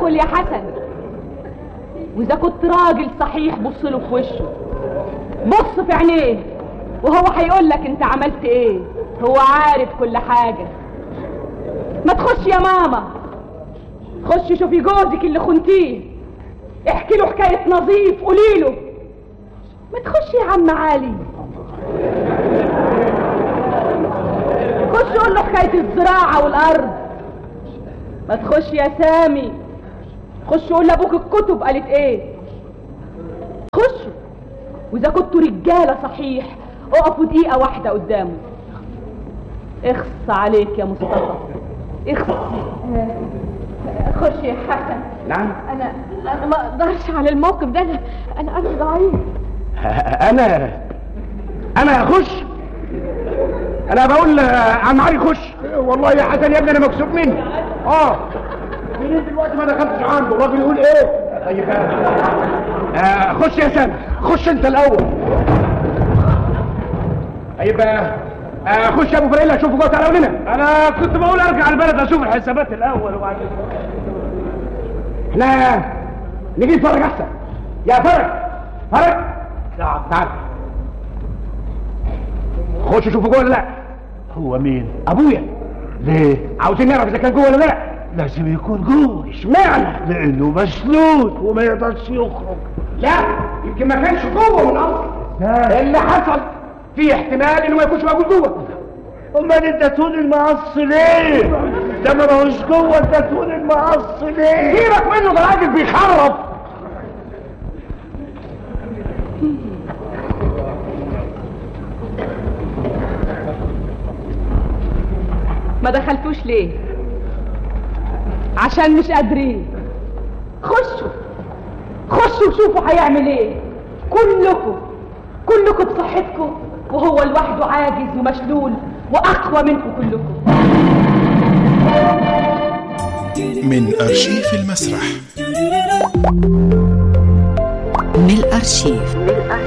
ادخل يا حسن واذا كنت راجل صحيح بص له في وشه بص في عينيه وهو هيقول لك انت عملت ايه هو عارف كل حاجه ما تخش يا ماما خش شوفي جوزك اللي خنتيه احكي له حكايه نظيف قولي له ما تخش يا عم علي خش قول له حكايه الزراعه والارض ما تخش يا سامي خش قول لابوك الكتب قالت ايه خشوا واذا كنتوا رجاله صحيح اقفوا دقيقه واحده قدامه اخص عليك يا مصطفى اخص خش يا حسن نعم انا انا ما اقدرش على الموقف ده انا انا قلبي ضعيف انا انا اخش انا بقول عم علي خش والله يا حسن يا ابني انا مكسوف مني اه منين دلوقتي ما دخلتش عنده الراجل يقول ايه طيب آه خش يا سامي خش انت الاول طيب آه خش يا ابو فريلا شوفوا جوه تعالوا لنا انا كنت بقول ارجع البلد اشوف الحسابات الاول وبعدين احنا نيجي نتفرج احسن يا فرج فرج تعال تعال خش شوفوا جوه ولا لا هو مين ابويا ليه عاوزين نعرف اذا كان جوه ولا لا لازم يكون جوه اشمعنى لانه مسنود وما يقدرش يخرج لا يمكن ما كانش جوه من اصل اللي حصل في احتمال انه ما يكونش موجود جوه امال اديتوني المقص ليه ده ما ماهوش جوه اديتوني المقص ليه سيبك منه ده راجل بيخرب ما دخلتوش ليه عشان مش قادرين خشوا خشوا شوفوا هيعمل ايه كلكم كلكم بصحتكم وهو لوحده عاجز ومشلول واقوى منكم كلكم من أرشيف المسرح من الأرشيف